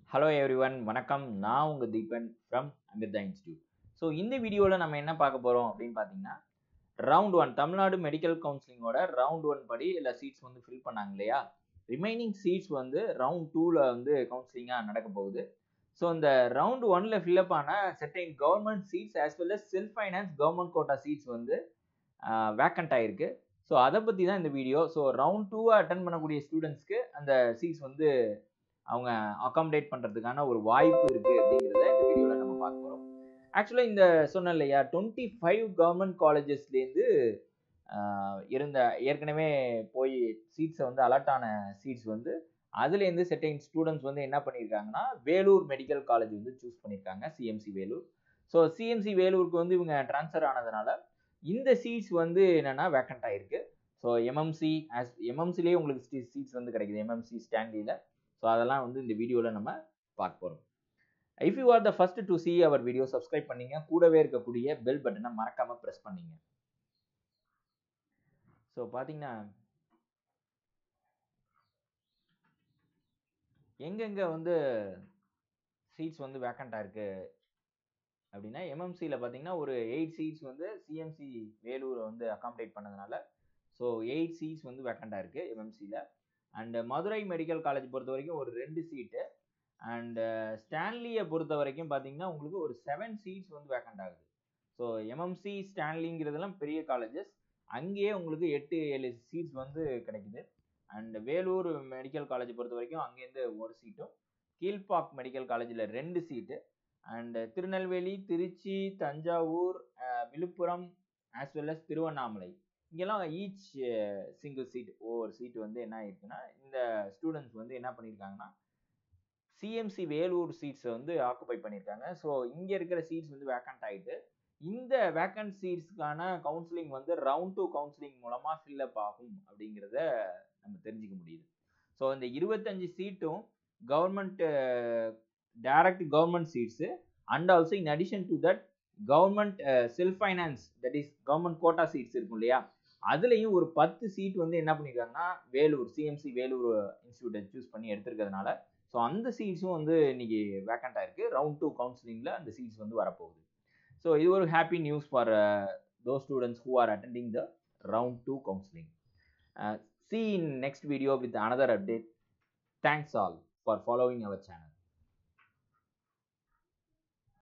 hello everyone வணக்கம் நான் உங்கள் Deepan from Amrita institute so இந்த வீடியோவில் நம்ம என்ன பார்க்க போகிறோம் அப்படின்னு பார்த்தீங்கன்னா ரவுண்ட் ஒன் தமிழ்நாடு மெடிக்கல் கவுன்சிலிங்கோட ரவுண்ட் ஒன் படி எல்லா சீட்ஸ் வந்து ஃபில் பண்ணாங்க இல்லையா ரிமைனிங் சீட்ஸ் வந்து ரவுண்ட் டூவில் வந்து கவுன்சிலிங்காக நடக்க போகுது ஸோ இந்த ரவுண்ட் ஒன்ல ஃபில்அப் ஆன certain government seats as well as self finance government quota seats வந்து வேக்கண்ட் ஆயிருக்கு ஸோ அதை பற்றி தான் இந்த வீடியோ ஸோ ரவுண்ட் டூவை அட்டன் பண்ணக்கூடிய ஸ்டூடெண்ட்ஸ்க்கு அந்த சீட்ஸ் வந்து அவங்க அகாமடேட் பண்ணுறதுக்கான ஒரு வாய்ப்பு இருக்குது அப்படிங்கிறத இந்த வீடியோவில் நம்ம பார்க்க போகிறோம் ஆக்சுவலாக இந்த சொன்ன இல்லையா டுவெண்ட்டி ஃபைவ் கவர்மெண்ட் காலேஜஸ்லேருந்து இருந்த ஏற்கனவே போய் சீட்ஸை வந்து அலர்ட் ஆன சீட்ஸ் வந்து அதுலேருந்து செட்டைன் ஸ்டூடெண்ட்ஸ் வந்து என்ன பண்ணியிருக்காங்கன்னா வேலூர் மெடிக்கல் காலேஜ் வந்து சூஸ் பண்ணியிருக்காங்க சிஎம்சி வேலூர் ஸோ சிஎம்சி வேலூருக்கு வந்து இவங்க ட்ரான்ஸ்ஃபர் ஆனதுனால இந்த சீட்ஸ் வந்து என்னென்னா வேக்கண்ட் ஆகிருக்கு ஸோ எம்எம்சி ஆஸ் எம்எம்சிலேயே உங்களுக்கு சீட்ஸ் வந்து கிடைக்குது எம்எம்சி ஸ்டான்லியில் ஸோ அதெல்லாம் வந்து இந்த வீடியோவில் நம்ம பார்க்க போகிறோம் if you are the first to see our video subscribe பண்ணீங்க கூடவே இருக்கக்கூடிய பெல் பட்டனை மறக்காமல் ப்ரெஸ் பண்ணீங்க ஸோ பார்த்தீங்கன்னா எங்கெங்கே வந்து சீட்ஸ் வந்து வேக்கண்ட்டாக இருக்குது அப்படின்னா எம்எம்சியில் பார்த்தீங்கன்னா ஒரு எயிட் சீட்ஸ் வந்து சிஎம்சி வேலூரை வந்து அகாமடேட் பண்ணதுனால ஸோ எயிட் சீட்ஸ் வந்து வேக்கண்ட்டாக இருக்குது எம்எம்சியில் அண்டு மதுரை மெடிக்கல் காலேஜ் பொறுத்த வரைக்கும் ஒரு ரெண்டு சீட்டு அண்டு ஸ்டான்லியை பொறுத்த வரைக்கும் பார்த்தீங்கன்னா உங்களுக்கு ஒரு செவன் சீட்ஸ் வந்து வேக்கண்ட் ஆகுது ஸோ எம்எம்சி ஸ்டான்லிங்கிறதெல்லாம் பெரிய காலேஜஸ் அங்கேயே உங்களுக்கு எட்டு ஏழு சீட்ஸ் வந்து கிடைக்குது அண்ட் வேலூர் மெடிக்கல் காலேஜ் பொறுத்த வரைக்கும் அங்கேருந்து ஒரு சீட்டும் கீழ்பாக் மெடிக்கல் காலேஜில் ரெண்டு seat and Tirunelveli Trichy Thanjavur Villupuram as well as Tiruvannamalai இங்கெல்லாம் ஈச் சிங்கிள் சீட் ஒவ்வொரு சீட் வந்து என்ன ஆயிருக்குன்னா இந்த ஸ்டூடெண்ட்ஸ் வந்து என்ன பண்ணியிருக்காங்கன்னா சிஎம்சி வேலூர் சீட்ஸை வந்து ஆக்குபை பண்ணியிருக்காங்க ஸோ இங்கே இருக்கிற சீட்ஸ் வந்து வேக்கண்ட் ஆகிட்டு இந்த வேக்கண்ட் சீட்ஸ்க்கான கவுன்சிலிங் வந்து ரவுண்ட் டூ கவுன்சிலிங் மூலமாக ஃபில்அப் ஆகும் அப்படிங்கிறத நம்ம தெரிஞ்சுக்க முடியுது ஸோ இந்த இருபத்தஞ்சு சீட்டும் government direct government seats and also in addition to that government self finance that is government quota seats இருக்கும் இல்லையா அதுலேயும் ஒரு பத்து சீட் வந்து என்ன பண்ணியிருக்காங்கன்னா வேலூர் சிஎம்சி வேலூர் இன்ஸ்டியூட்டை சூஸ் பண்ணி எடுத்திருக்கிறதுனால ஸோ அந்த சீட்ஸும் வந்து இன்னைக்கு வேக்கண்டாக இருக்குது ரவுண்ட் டூ கவுன்சிலிங்கில் அந்த சீட்ஸ் வந்து வரப்போகுது ஸோ இது ஒரு happy news for those students who are attending the round two counselling see in next video with another update thanks all for following our channel